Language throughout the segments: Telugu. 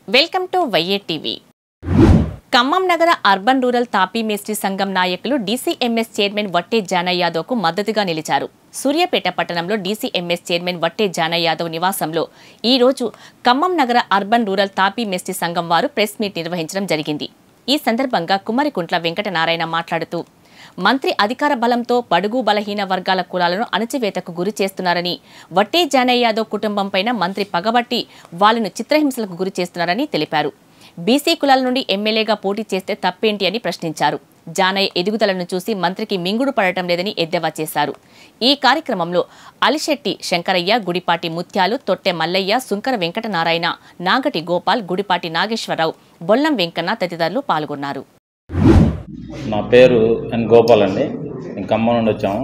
welcome to YA TV Khammam నగర అర్బన్ రూరల్ తాపీ మేస్త్రి సంఘం నాయకులు డీసీఎంఎస్ చైర్మన్ వట్టే జానయ్ యాదవ్కు మద్దతుగా నిలిచారు సూర్యాపేట పట్టణంలో డీసీఎంఎస్ చైర్మన్ వట్టే జానయ్ యాదవ్ నివాసంలో ఈ రోజు ఖమ్మం నగర అర్బన్ రూరల్ తాపీ మేస్త్రి సంఘం వారు ప్రెస్ మీట్ నిర్వహించడం జరిగింది ఈ సందర్భంగా కుమ్మరికుంట్ల వెంకటనారాయణ మాట్లాడుతూ మంత్రి అధికార బలంతో బడుగు బలహీన వర్గాల కులాలను అణచివేతకు గురి చేస్తున్నారని వట్టే జానయ్య యాదవ్ కుటుంబంపైన మంత్రి పగబట్టి వాళ్ళను చిత్రహింసలకు గురి చేస్తున్నారని తెలిపారు బీసీ కులాల నుండి ఎమ్మెల్యేగా పోటీ చేస్తే తప్పేంటి అని ప్రశ్నించారు జానయ్య ఎదుగుదలను చూసి మంత్రికి మింగుడు పడటం లేదని ఎద్దేవా చేశారు ఈ కార్యక్రమంలో అలిశెట్టి శంకరయ్య గుడిపాటి ముత్యాలు తొట్టె మల్లయ్య సుంకర వెంకటనారాయణ నాగటి గోపాల్ గుడిపాటి నాగేశ్వరరావు బొల్లం వెంకన్న తదితరులు పాల్గొన్నారు నా పేరు ఎన్ గోపాల్ అండి నేను ఖమ్మం నుండి వచ్చాము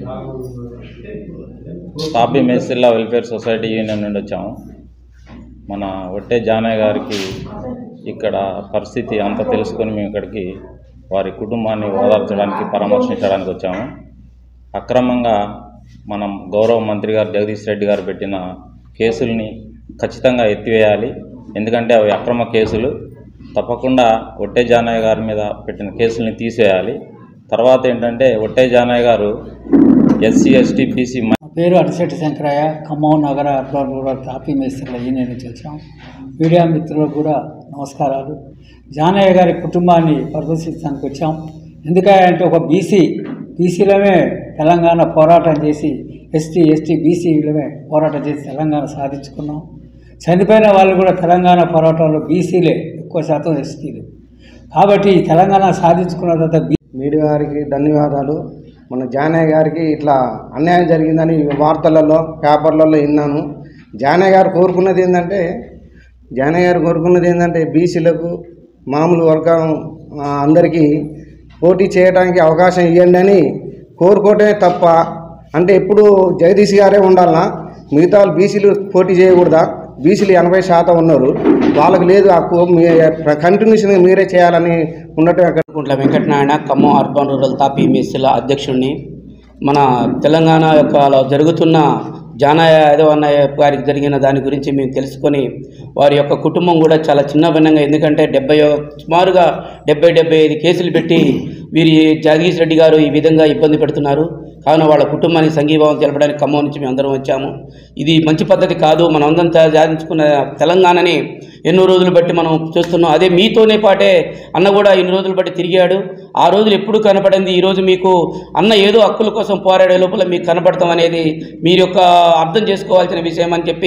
తాపీ మేసిల్లా వెల్ఫేర్ సొసైటీ యూనియన్ నుండి వచ్చాము మన ఒట్టే జానయ్య గారికి ఇక్కడ పరిస్థితి అంతా తెలుసుకొని మేము ఇక్కడికి వారి కుటుంబాన్ని ఓదార్చడానికి పరామర్శించడానికి వచ్చాము అక్రమంగా మనం గౌరవ మంత్రి గారు జగదీష్ రెడ్డి గారు పెట్టిన కేసుల్ని ఖచ్చితంగా ఎత్తివేయాలి ఎందుకంటే అవి అక్రమ కేసులు తప్పకుండా ఒట్టే జానయ్య గారి మీద పెట్టిన కేసుల్ని తీసేయాలి తర్వాత ఏంటంటే ఒట్టే జానయ్య గారు ఎస్సీ ఎస్టీ బీసీ నా పేరు అడిశెట్టి శంకరయ్య ఖమ్మం నగర అర్బన్ రూరల్ తాపీ మేస్త్రుల యూనియన్ నుంచి వచ్చాం మీడియా మిత్రులకు కూడా నమస్కారాలు జానయ్య గారి కుటుంబాన్ని పరిదర్శించడానికి వచ్చాం ఎందుకంటే ఒక బీసీ బీసీలమే తెలంగాణ పోరాటం చేసి ఎస్టీ ఎస్టీ బీసీలమే పోరాటం చేసి తెలంగాణ సాధించుకున్నాం చనిపోయిన వాళ్ళు కూడా తెలంగాణ పోరాటంలో బీసీలే ఎక్కువ శాతం ఎస్టీలు కాబట్టి ఈ తెలంగాణ సాధించుకున్న తర్వాత బీ మీడియా గారికి ధన్యవాదాలు మన జానయ్య గారికి ఇట్లా అన్యాయం జరిగిందని వార్తలలో పేపర్లలో విన్నాను జానయ్య గారు కోరుకున్నది ఏంటంటే జానయ్య గారు కోరుకున్నది ఏంటంటే బీసీలకు మామూలు వర్గం ఆ, అందరికీ పోటీ చేయడానికి అవకాశం ఇవ్వండి అని కోరుకోవటమే తప్ప అంటే ఎప్పుడు జగదీష్ గారే ఉండాలనా మిగతా వాళ్ళు బీసీలు పోటీ చేయకూడదా బీసీలు ఎనభై శాతం ఉన్నారు వాళ్ళకి లేదు ఆ కో- మీ కంటిన్యూషన్గా మీరే చేయాలని ఉండటం ఎక్కడ కుంట్ల వెంకటనారాయణ ఖమ్మం అర్బన్ రూరల్ తాపీ మేస్త్రీల అధ్యక్షుడిని మన తెలంగాణ యొక్క లో జరుగుతున్న జానయ్య యాదవ్ అన్నయ్య గారికి జరిగిన దాని గురించి మేము తెలుసుకొని వారి యొక్క కుటుంబం కూడా చాలా చిన్న భిన్నంగా ఎందుకంటే డెబ్బై సుమారుగా డెబ్బై డెబ్బై ఐదు కేసులు పెట్టి వీరి జగదీష్ రెడ్డి గారు ఈ విధంగా ఇబ్బంది పెడుతున్నారు కావున వాళ్ళ కుటుంబానికి సంఘీభావం తెలపడానికి ఖమ్మం నుంచి మేము అందరం వచ్చాము ఇది మంచి పద్ధతి కాదు మనం అందరం తా- సాధించుకున్న తెలంగాణని ఎన్నో రోజులు బట్టి మనం చూస్తున్నాం అదే మీతోనే పాటే అన్న కూడా ఇన్ని రోజులు బట్టి తిరిగాడు ఆ రోజులు ఎప్పుడు కనపడింది ఈ రోజు మీకు అన్న ఏదో హక్కుల కోసం పోరాడే లోపల మీకు కనపడతాం అనేది మీరు యొక్క అర్థం చేసుకోవాల్సిన విషయం అని చెప్పి